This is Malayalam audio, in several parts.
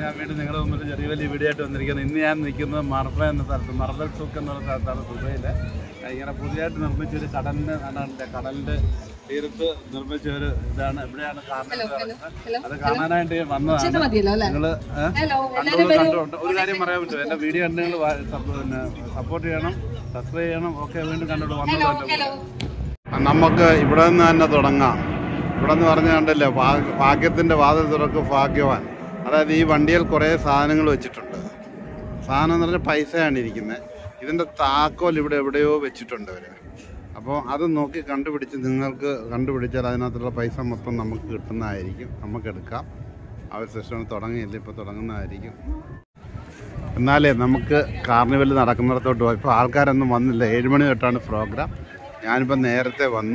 ഞാൻ വീണ്ടും നിങ്ങളുടെ മുമ്പിൽ ചെറിയ വലിയ വീഡിയോ ആയിട്ട് വന്നിരിക്കുന്നത് ഇന്ന് ഞാൻ നിൽക്കുന്നത് മർഫ എന്ന സ്ഥലത്ത് മർദൽ സൂക്ക് എന്നുള്ള സ്ഥലത്താണ് ദുബൈയില് ഇങ്ങനെ പുതിയതായിട്ട് നിർമ്മിച്ചൊരു കടലിന് കടലിന്റെ കടലിന്റെ തീരത്ത് നിർമ്മിച്ച ഒരു ഇതാണ് എവിടെയാണ് കാണുന്നത് അത് കാണാനായിട്ട് ഞാൻ വന്നതാണ് മതിയല്ലോ അല്ലേ നിങ്ങള് ഏ? ഹലോ കണ്ടോളൂ, കണ്ടോളൂ. ഒരു കാര്യം പറയാൻ പറ്റും എന്റെ വീഡിയോ കണ്ട് നിങ്ങൾ സപ്പോർട്ട് ചെയ്യണം സബ്സ്ക്രൈബ് ചെയ്യണം ഒക്കെ വീണ്ടും കണ്ടോളൂ വന്നോളൂ ഹലോ നമുക്ക് ഇവിടെ നിന്ന് തന്നെ തുടങ്ങാം ഇവിടെ നിന്ന് പറഞ്ഞ കണ്ടല്ലേ ഭാഗ്യ- ഭാഗ്യത്തിന്റെ വാതിൽ തുറക്ക് ഭാഗ്യവാൻ അതായത് ഈ വണ്ടിയിൽ കുറേ സാധനങ്ങൾ വെച്ചിട്ടുണ്ട് സാധനം എന്ന് പറഞ്ഞാൽ പൈസയാണ് ഇരിക്കുന്നത് ഇതിന്റെ താക്കോൽ ഇവിടെ എവിടെയോ വെച്ചിട്ടുണ്ട് അവര് അപ്പോൾ അത് നോക്കി കണ്ടുപിടിച്ച് നിങ്ങൾക്ക് കണ്ടുപിടിച്ചാൽ അതിനകത്തുള്ള പൈസ മൊത്തം നമുക്ക് കിട്ടുന്നതായിരിക്കും നമുക്ക് എടുക്കാം ആ ഒരു സെഷൻ തുടങ്ങിയില്ല ഇപ്പോൾ തുടങ്ങുന്നതായിരിക്കും എന്നാലേ നമുക്ക് കാർണിവൽ നടക്കുന്നിടത്തോട്ട് പോയി ഇപ്പോൾ ആൾക്കാരൊന്നും വന്നില്ല ഏഴ് മണി തൊട്ടാണ് പ്രോഗ്രാം ഞാനിപ്പോൾ നേരത്തെ വന്നു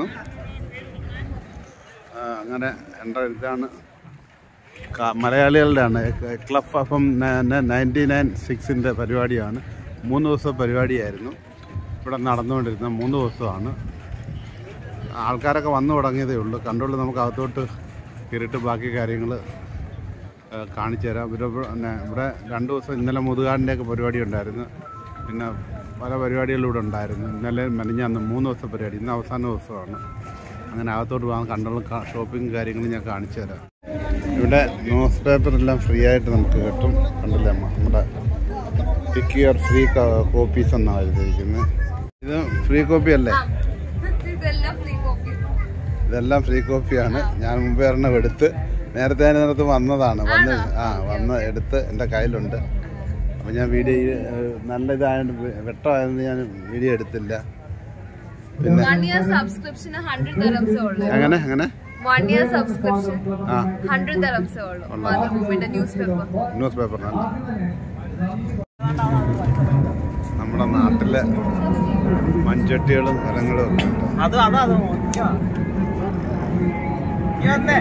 ആ, അങ്ങനെ എൻ്റെ ഇതാണ് ക- മലയാളികളുടെയാണ് ക്ലബ് അപ്പം നയൻറ്റി നയൻ സിക്സിൻ്റെ പരിപാടിയാണ് മൂന്ന് ദിവസം പരിപാടിയായിരുന്നു ഇവിടെ നടന്നുകൊണ്ടിരുന്ന മൂന്ന് ദിവസമാണ് ആൾക്കാരൊക്കെ വന്നു തുടങ്ങിയതേ ഉള്ളൂ കണ്ടുകൊണ്ട് നമുക്ക് അകത്തോട്ട് കയറിയിട്ട് ബാക്കി കാര്യങ്ങൾ കാണിച്ചു തരാം ഇവിടെ പിന്നെ ഇവിടെ രണ്ട് ദിവസം ഇന്നലെ മുതുകാടിൻ്റെയൊക്കെ പരിപാടി ഉണ്ടായിരുന്നു പിന്നെ പല പരിപാടികളും ഇവിടെ ഉണ്ടായിരുന്നു ഇന്നലെ മെനഞ്ഞാന്ന് മൂന്ന് ദിവസം പരിപാടി ഇന്ന് അവസാന ദിവസമാണ് അങ്ങനെ അകത്തോട്ട് പോകാൻ കണ്ടുള്ള ഷോപ്പിംഗ് കാര്യങ്ങളും ഞാൻ കാണിച്ചു തരാം ഇവിടെ ന്യൂസ് പേപ്പറെല്ലാം ഫ്രീ ആയിട്ട് നമുക്ക് കിട്ടും കണ്ടില്ലേ അമ്മ നമ്മുടെ പിക്ക് യുവർ ഫ്രീ കോപ്പീസ് എന്നാണ് എഴുതിയിരിക്കുന്നത് ഇത് ഫ്രീ കോപ്പി അല്ലേ ഇതെല്ലാം ഫ്രീ കോപ്പി ഇതെല്ലാം ഫ്രീ കോപ്പിയാണ് ഞാൻ മുമ്പേ ഒരെണ്ണം എടുത്ത് നേരത്തെ അതിനകത്ത് വന്നതാണ് വന്ന് ആ വന്ന് എടുത്ത് എൻ്റെ കയ്യിലുണ്ട് അപ്പം ഞാൻ വീഡിയോ ഏഹ്, നല്ല ഇതായതുകൊണ്ട് വെട്ടമായതുകൊണ്ട് ഞാൻ വീഡിയോ എടുത്തില്ല പിന്നെ വൺ ഇയർ സബ്സ്ക്രിപ്ഷന് ഹൺഡ്രഡ് തെറംസേ ഉള്ളൂ അങ്ങനെ അങ്ങനെ വൺ ഇയർ സബ്സ്ക്രിപ്ഷൻ ആ ഹൺഡ്രഡ് തെറംസേ ഉള്ളൂ മാതൃഭൂമിന്റെ ന്യൂസ് പേപ്പർ ന്യൂസ് പേപ്പറിനല്ല നമ്മുടെ നാട്ടിലെ മൺചട്ടികളും ഫലങ്ങളും ഒക്കെ ഉണ്ട് അത് അതാ അത് നോക്കിയാ. നീ വന്നേ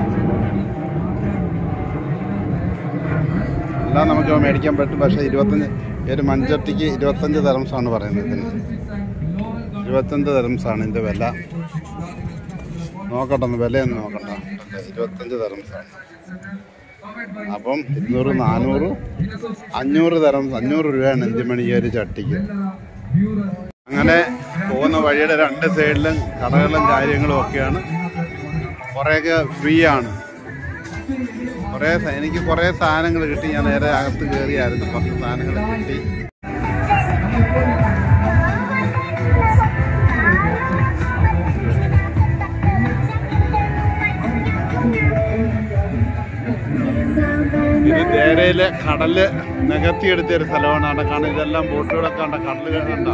എല്ലാം നമുക്ക് മേടിക്കാൻ പറ്റും പക്ഷേ ഇരുപത്തഞ്ച് ഈ ഒരു മൺചട്ടിക്ക് ഇരുപത്തഞ്ച് തെറംസാണ് പറയുന്നത് ഇതിന് ഇരുപത്തഞ്ച് തെറംസാണ് ഇതിൻ്റെ വില നോക്കട്ടെ ഒന്ന് വിലയൊന്ന് നോക്കണ്ട അല്ലേ, ഇരുപത്തഞ്ച് തെറംസാണ് അപ്പം ഇരുന്നൂറ് നാനൂറ് അഞ്ഞൂറ് തരം അഞ്ഞൂറ് രൂപയാണ് എന്തിമണി ഈ ഒരു ചട്ടിക്ക് അങ്ങനെ പോകുന്ന വഴിയുടെ രണ്ട് സൈഡിലും കടകളും കാര്യങ്ങളും ഒക്കെയാണ് കുറേയൊക്കെ ഫ്രീ ആണ് കുറേ സ- എനിക്ക് കുറേ സാധനങ്ങൾ കിട്ടി ഞാൻ നേരെ അകത്ത് കയറിയായിരുന്നു കുറച്ച് സാധനങ്ങൾ കിട്ടി ഇത് ദേരയിലെ കടല് നികത്തിയെടുത്ത ഒരു സ്ഥലമാണ് അവിടെ കാണാൻ ഇതെല്ലാം ബോട്ടുകളൊക്കെ കണ്ട കടല് കണ്ട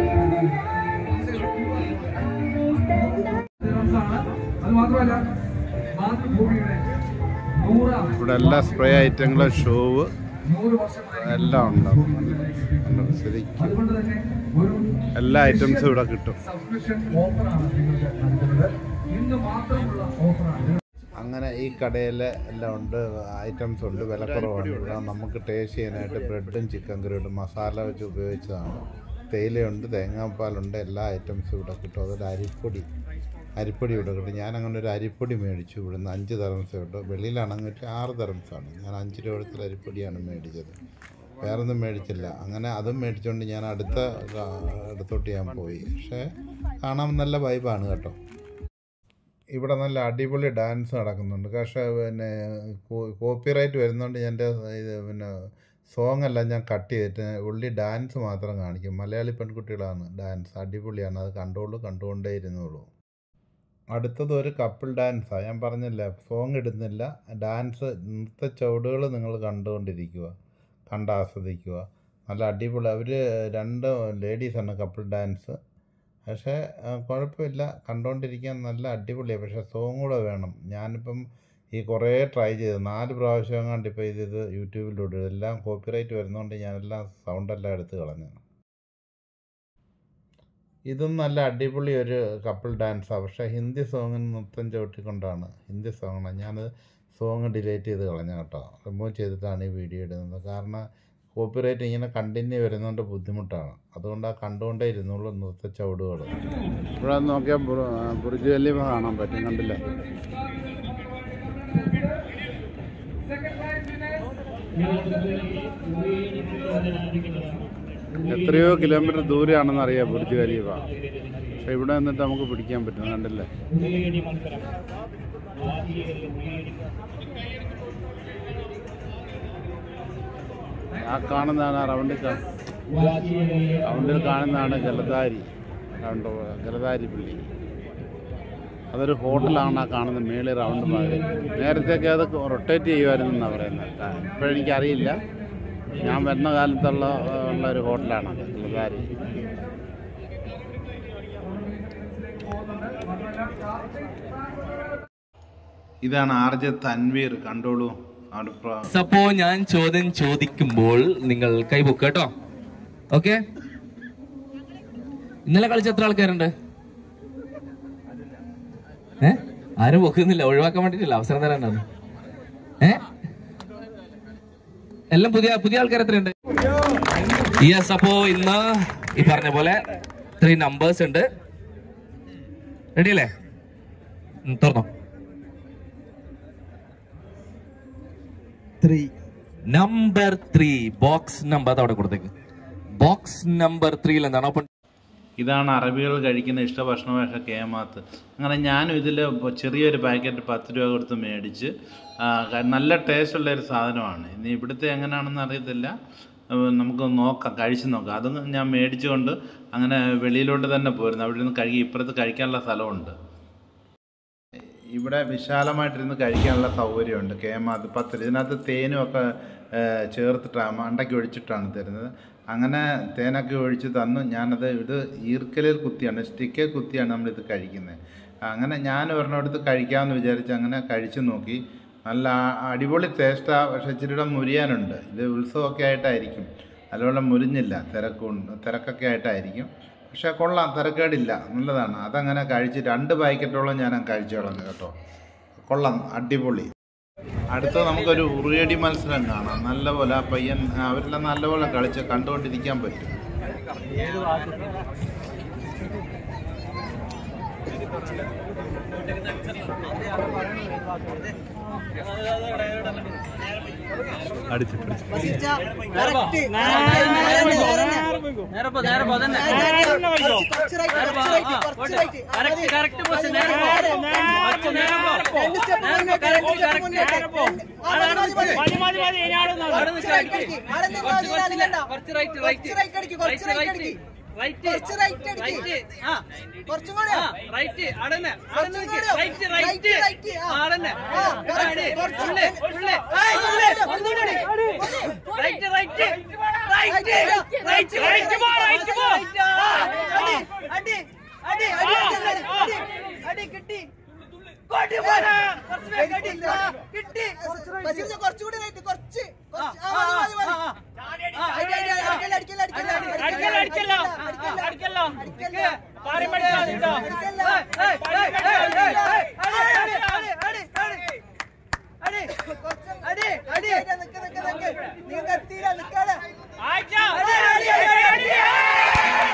അത് മാത്രമല്ല മാതൃഭൂമിയുടെ നൂറാം ഇവിടെ എല്ലാ സ്പ്രേ ഐറ്റങ്ങളും ഷൂവ് നൂറ് വർഷമായി എല്ലാം ഉണ്ടാവും ഉണ്ട്. ശരിക്കും അതുകൊണ്ട് തന്നെ ഒരു എല്ലാ ഐറ്റംസും ഇവിടെ കിട്ടും സബ്സ്ക്രിപ്ഷൻ ഓഫറാണ് നിങ്ങൾക്ക് നൽകുന്നത് ഇന്ന് മാത്രമുള്ള ഓഫറാണ് അങ്ങനെ ഈ കടയിൽ എല്ലാം ഉണ്ട് ഐറ്റംസ് ഉണ്ട് വിലക്കുറവാണ് ഇവിടെ നമുക്ക് ടേസ്റ്റ് ചെയ്യാനായിട്ട് ബ്രെഡും ചിക്കൻ കറിയും മസാല വെച്ച് ഉപയോഗിച്ചതാണ് തേയിലയുണ്ട് തേങ്ങാപ്പാലുണ്ട് എല്ലാ ഐറ്റംസും ഇവിടെ കിട്ടും അതൊരു അരിപ്പൊടി അരിപ്പൊടി ഇവിടെ കിട്ടും ഞാൻ അങ്ങനെ ഒരു അരിപ്പൊടി മേടിച്ചു ഇവിടുന്ന് അഞ്ച് തരംസ് കിട്ടും വെളിയിലാണെങ്കിൽ ആറ് തരംസാണ് ഞാൻ അഞ്ച് രൂപ കൊടുത്തൊരു അരിപ്പൊടിയാണ് മേടിച്ചത് വേറൊന്നും മേടിച്ചില്ല അങ്ങനെ അതും മേടിച്ചുകൊണ്ട് ഞാൻ അടുത്ത ആ, അടുത്തോട്ട് ഞാൻ പോയി പക്ഷേ കാണാൻ നല്ല വൈബാണ് കേട്ടോ ഇവിടെ നല്ല അടിപൊളി ഡാൻസ് നടക്കുന്നുണ്ട് പക്ഷേ പിന്നെ കോപ്പിറൈറ്റ് വരുന്നതുകൊണ്ട് എൻ്റെ ഇത് പിന്നെ സോങ് എല്ലാം ഞാൻ കട്ട് ചെയ്തിട്ട് ഉള്ളി ഡാൻസ് മാത്രം കാണിക്കും മലയാളി പെൺകുട്ടികളാണ് ഡാൻസ് അടിപൊളിയാണ് അത് കണ്ടോളൂ കണ്ടുകൊണ്ടേ ഇരുന്നോളൂ അടുത്തത് ഒരു കപ്പിൾ ഡാൻസാണ് ഞാൻ പറഞ്ഞില്ല സോങ് ഇടുന്നില്ല ഡാൻസ് നൃത്ത ചുവടുകൾ നിങ്ങൾ കണ്ടുകൊണ്ടിരിക്കുക കണ്ട് ആസ്വദിക്കുക നല്ല അടിപൊളി അവർ രണ്ട് ലേഡീസാണ് കപ്പിൾ ഡാൻസ് പക്ഷേ ആ, കുഴപ്പമില്ല കണ്ടുകൊണ്ടിരിക്കാൻ നല്ല അടിപൊളിയാണ് പക്ഷേ സോങ് കൂടെ വേണം ഞാനിപ്പം ഈ കുറേ ട്രൈ ചെയ്തു നാല് പ്രാവശ്യം എങ്ങാണ്ട് ഇപ്പോൾ ഇത് ഇത് യൂട്യൂബിലൂടെ എല്ലാം കോപ്പിറൈറ്റ് വരുന്നതുകൊണ്ട് ഞാനെല്ലാം സൗണ്ടെല്ലാം എടുത്ത് കളഞ്ഞു ഇതും നല്ല അടിപൊളി ഒരു കപ്പിൾ ഡാൻസാണ് പക്ഷേ ഹിന്ദി സോങ്ങിന് നൃത്തം ചവിട്ടിക്കൊണ്ടാണ് ഹിന്ദി സോങ്ങാണ് ഞാൻ സോങ് ഡിലീറ്റ് ചെയ്ത് കളഞ്ഞു കേട്ടോ റിമൂവ് ചെയ്തിട്ടാണ് ഈ വീഡിയോ ഇടുന്നത് കാരണം കോപ്പിറൈറ്റ് ഇങ്ങനെ കണ്ടിന്യൂ വരുന്നതുകൊണ്ട് ബുദ്ധിമുട്ടാണ് അതുകൊണ്ട് ആ കണ്ടുകൊണ്ടേ ഇരുന്നുള്ളൂ നൃത്ത ചവിടുകൾ ഇവിടെ നോക്കിയാൽ ബുർജ് ഖലീഫ കാണാൻ പറ്റും കണ്ടില്ലേ എത്രയോ കിലോമീറ്റർ ദൂരെയാണെന്ന് അറിയാം ബുർജ് ഖലീഫ പക്ഷെ ഇവിടെ നിന്നിട്ട് നമുക്ക് പിടിക്കാൻ പറ്റും കണ്ടില്ലേ ആ കാണുന്നതാണ് ആ റൗണ്ടിൽ കാ- റൗണ്ടിൽ കാണുന്നതാണ് ജലധാരി റൗണ്ട് ജലധാരി പള്ളി അതൊരു ഹോട്ടലാണ് ആ കാണുന്ന മേളിൽ റൗണ്ട് ഭാഗം നേരത്തെയൊക്കെ അത് റൊട്ടേറ്റ് ചെയ്യുമായിരുന്നു എന്നാണ് പറയുന്നത് ഇപ്പോഴെനിക്കറിയില്ല ഞാൻ വരുന്ന കാലത്തുള്ള ഉള്ള ഒരു ഹോട്ടലാണ് അത് ജലധാരി ഇതാണ് ആർ ജെ തൻവീർ കണ്ടോളൂ അവിടെ പ്ര- അപ്പോ ഞാൻ ചോദ്യം ചോദിക്കുമ്പോൾ നിങ്ങൾ കൈപൊക്ക് കേട്ടോ ഓക്കെ ഇന്നലെ കളിച്ച എത്ര ആൾക്കാരുണ്ട് ഏ ആരും പൊക്കുന്നില്ല ഒഴിവാക്കാൻ വേണ്ടിട്ടില്ല അവസരം തരാനാണ് ഏ എല്ലാം പുതിയ പുതിയ ആൾക്കാർ എത്രയുണ്ട് യെസ് അപ്പോ ഇന്ന് ഈ പറഞ്ഞ പോലെ ത്രീ നമ്പേഴ്സ് ഉണ്ട് റെഡി അല്ലേ ഉം, തുറന്നോ three number three box number അത് അവിടെ കൊടുത്തേക്ക് ബോക്സ് നമ്പർ ത്രീയിൽ എന്താണ് ഓപ്പൺ ഇതാണ് അറബികൾ കഴിക്കുന്ന ഇഷ്ടഭക്ഷണമേഷ കേമാത്ത് അങ്ങനെ ഞാനും ഇതിൽ ചെറിയൊരു പാക്കറ്റ് പത്ത് രൂപ കൊടുത്ത് മേടിച്ച് ആ, ക- നല്ല ടേസ്റ്റുള്ള ഒരു സാധനമാണ് ഇനി ഇവിടുത്തെ എങ്ങനെയാണെന്ന് അറിയത്തില്ല ആ, നമുക്ക് നോക്കാം കഴിച്ച് നോക്കാം അതും ഞാൻ മേടിച്ചുകൊണ്ട് അങ്ങനെ വെളിയിലോട്ട് തന്നെ പോരുന്നു അവിടെ നിന്ന് കഴുകി ഇപ്പുറത്ത് കഴിക്കാനുള്ള സ്ഥലമുണ്ട് ഇവിടെ വിശാലമായിട്ടിരുന്ന് കഴിക്കാനുള്ള സൗകര്യമുണ്ട് കേമാത്ത് പത്ത് ഇതിനകത്ത് തേനും ഒക്കെ ഏഹ്, ചേർത്തിട്ടാണ് മണ്ടയ്ക്ക് ഒഴിച്ചിട്ടാണ് തരുന്നത് അങ്ങനെ തേനൊക്കെ ഒഴിച്ച് തന്നു ഞാനത് ഇത് ഈർക്കലിൽ കുത്തിയാണ് സ്റ്റിക്കിൽ കുത്തിയാണ് നമ്മളിത് കഴിക്കുന്നത് അങ്ങനെ ഞാൻ ഒരെണ്ണമെടുത്ത് കഴിക്കാമെന്ന് വിചാരിച്ച് അങ്ങനെ കഴിച്ചു നോക്കി നല്ല ആ- അടിപൊളി ടേസ്റ്റാണ് പക്ഷേ ഇച്ചിരിയുടെ മുരിയാനുണ്ട് ഇത് ഉത്സവമൊക്കെ ആയിട്ടായിരിക്കും നല്ലപോലെ മുരിഞ്ഞില്ല തിരക്കുണ്ട് തിരക്കൊക്കെ ആയിട്ടായിരിക്കും പക്ഷേ കൊള്ളാം തിരക്കേടില്ല നല്ലതാണ് അതങ്ങനെ കഴിച്ച് രണ്ട് പാക്കറ്റോളം ഞാൻ കഴിച്ചു കളഞ്ഞു കേട്ടോ കൊള്ളാം അടിപൊളി അടുത്ത നമുക്കൊരു ഉറിയടി മത്സരം കാണാം നല്ലപോലെ ആ പയ്യൻ അവരെല്ലാം നല്ലപോലെ കളിച്ച് കണ്ടുകൊണ്ടിരിക്കാൻ പറ്റും കുറച്ചുകൂടി റൈറ്റ് കുറച്ച് കുറച്ച്. ആ, മതി, മതി, മതി. അടി, അടി, അടിക്കല്ല, അടിക്കല്ല, അടിക്കല്ല, അടിക്കല്ല, അടിക്കല്ല, അടിക്കല്ല, അടിക്കല്ല. കുറച്ച് അടി, അടി. നിക്ക്, നിക്ക്, നിക്ക്. നിങ്ങൾക്ക് എത്തിയില്ല, നിക്കാണ്. അടി, അടി, അടി, അടി.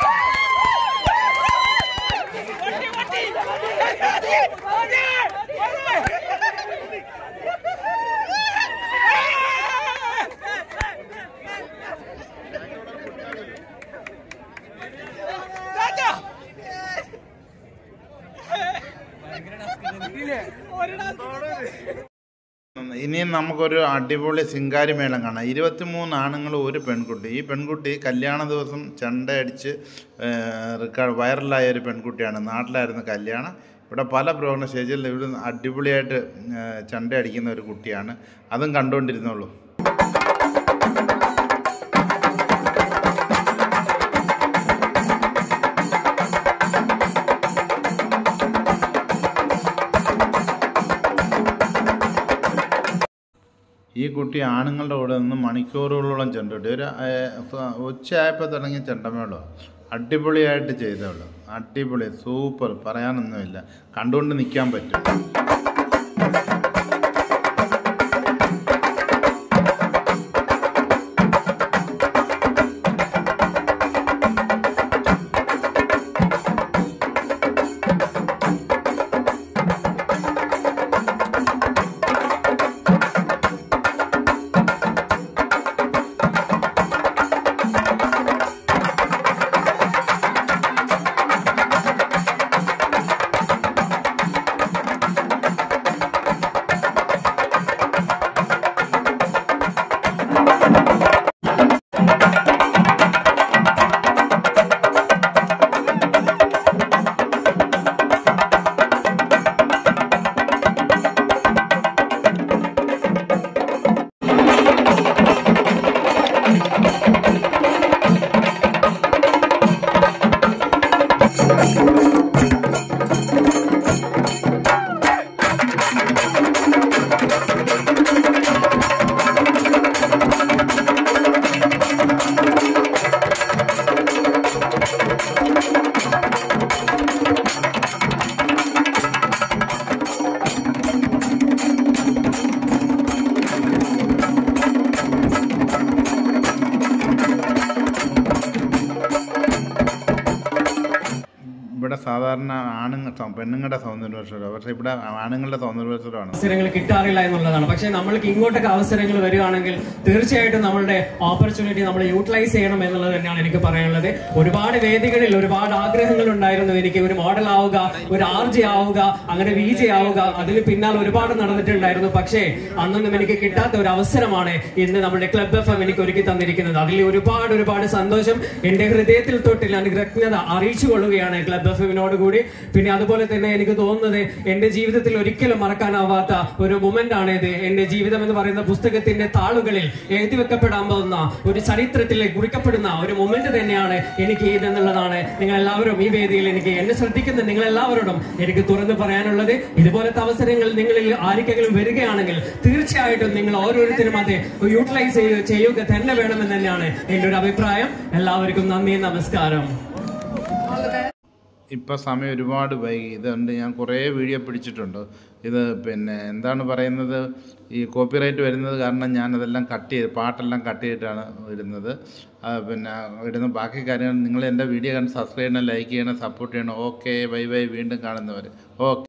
ഇനിയും നമുക്കൊരു അടിപൊളി സിംഗാരി മേളം കാണാം ഇരുപത്തിമൂന്ന് ആണുങ്ങൾ ഒരു പെൺകുട്ടി ഈ പെൺകുട്ടി കല്യാണ ദിവസം ചെണ്ടയടിച്ച് റെക്കോർഡ് വൈറലായ ഒരു പെൺകുട്ടിയാണ് നാട്ടിലായിരുന്നു കല്യാണം ഇവിടെ പല പ്രോഗ്രാം സ്റ്റേജിൽ ഇവിടെ അടിപൊളിയായിട്ട് ഏഹ്, ചെണ്ടയടിക്കുന്ന ഒരു കുട്ടിയാണ് അതും കണ്ടുകൊണ്ടിരുന്നുള്ളൂ ഈ കുട്ടി ആണുങ്ങളുടെ കൂടെ നിന്ന് മണിക്കൂറുകളോളം ചെണ്ടിട്ട് ഒരു ഏഹ്, സ- ഉച്ചയായപ്പോൾ തുടങ്ങിയ ചെണ്ടമേളോ അടിപൊളിയായിട്ട് ചെയ്തവള് അടിപൊളി സൂപ്പർ പറയാനൊന്നുമില്ല കണ്ടുകൊണ്ട് നിൽക്കാൻ പറ്റും ഇവിടെ സാധാരണ ആണുങ്ങൾ പെണ്ണുങ്ങളുടെ സൗന്ദര്യോത്സവം പക്ഷേ ഇവിടെ ആണുങ്ങളുടെ സൗന്ദര്യോത്സവമാണ് അവസരങ്ങൾ കിട്ടാറില്ല എന്നുള്ളതാണ് പക്ഷെ നമ്മൾക്ക് ഇങ്ങോട്ടൊക്കെ അവസരങ്ങൾ വരികയാണെങ്കിൽ തീർച്ചയായിട്ടും നമ്മളുടെ ഓപ്പർച്യൂണിറ്റി നമ്മൾ യൂട്ടിലൈസ് ചെയ്യണം എന്നുള്ളത് തന്നെയാണ് എനിക്ക് പറയാനുള്ളത് ഒരുപാട് വേദികളിൽ ഒരുപാട് ആഗ്രഹങ്ങൾ ഉണ്ടായിരുന്നു എനിക്ക് ഒരു മോഡൽ ആവുക ഒരു ആർ ജെ ആവുക അങ്ങനെ വി ജെ ആവുക അതിന് പിന്നാലെ ഒരുപാട് നടന്നിട്ടുണ്ടായിരുന്നു പക്ഷേ അന്നൊന്നും എനിക്ക് കിട്ടാത്ത ഒരു അവസരമാണ് ഇന്ന് നമ്മുടെ ക്ലബ് എഫ് എം എനിക്ക് ഒരുക്കി തന്നിരിക്കുന്നത് അതിൽ ഒരുപാട് ഒരുപാട് സന്തോഷം എന്റെ ഹൃദയത്തിൽ തൊട്ട് ഞാൻ കൃതജ്ഞത അറിയിച്ചു കൊള്ളുകയാണ് ക്ലബ് എഫ് എമ്മിനോട് കൂടി പിന്നെ അതുപോലെ തന്നെ എനിക്ക് തോന്നുന്നത് എന്റെ ജീവിതത്തിൽ ഒരിക്കലും മറക്കാനാവാത്ത ഒരു മൊമെന്റ് ആണ് ഇത് എന്റെ ജീവിതം എന്ന് പറയുന്ന പുസ്തകത്തിന്റെ താളുകളിൽ എഴുതി വെക്കപ്പെടാൻ പോകുന്ന ഒരു ചരിത്രത്തിൽ കുറിക്കപ്പെടുന്ന ഒരു മൊമെന്റ് തന്നെയാണ് എനിക്ക് ഇതെന്നുള്ളതാണ് നിങ്ങൾ എല്ലാവരും ഈ വേദിയിൽ എനിക്ക് എന്നെ ശ്രദ്ധിക്കുന്ന നിങ്ങൾ എല്ലാവരോടും എനിക്ക് തുറന്നു പറയാനുള്ളത് ഇതുപോലത്തെ അവസരങ്ങൾ നിങ്ങളിൽ ആർക്കെങ്കിലും വരികയാണെങ്കിൽ തീർച്ചയായിട്ടും നിങ്ങൾ ഓരോരുത്തരും അത് യൂട്ടിലൈസ് ചെയ്യുക തന്നെ വേണമെന്ന് തന്നെയാണ് എന്റെ ഒരു അഭിപ്രായം എല്ലാവർക്കും നന്ദി നമസ്കാരം ഇപ്പോൾ സമയം ഒരുപാട് വൈകി ഇതുകൊണ്ട് ഞാൻ കുറേ വീഡിയോ പിടിച്ചിട്ടുണ്ട് ഇത് പിന്നെ എന്താണ് പറയുന്നത് ഈ കോപ്പിറൈറ്റ് വരുന്നത് കാരണം ഞാനതെല്ലാം കട്ട് ചെയ്ത് പാട്ടെല്ലാം കട്ട് ചെയ്തിട്ടാണ് ഇടുന്നത് ആ, പിന്നെ ഇടുന്ന ബാക്കി കാര്യങ്ങൾ നിങ്ങൾ എൻ്റെ വീഡിയോ കണ്ട് സബ്സ്ക്രൈബ് ചെയ്യണം ലൈക്ക് ചെയ്യണം സപ്പോർട്ട് ചെയ്യണം ഓക്കെ ബൈ ബൈ വീണ്ടും കാണുന്നവർ ഓക്കെ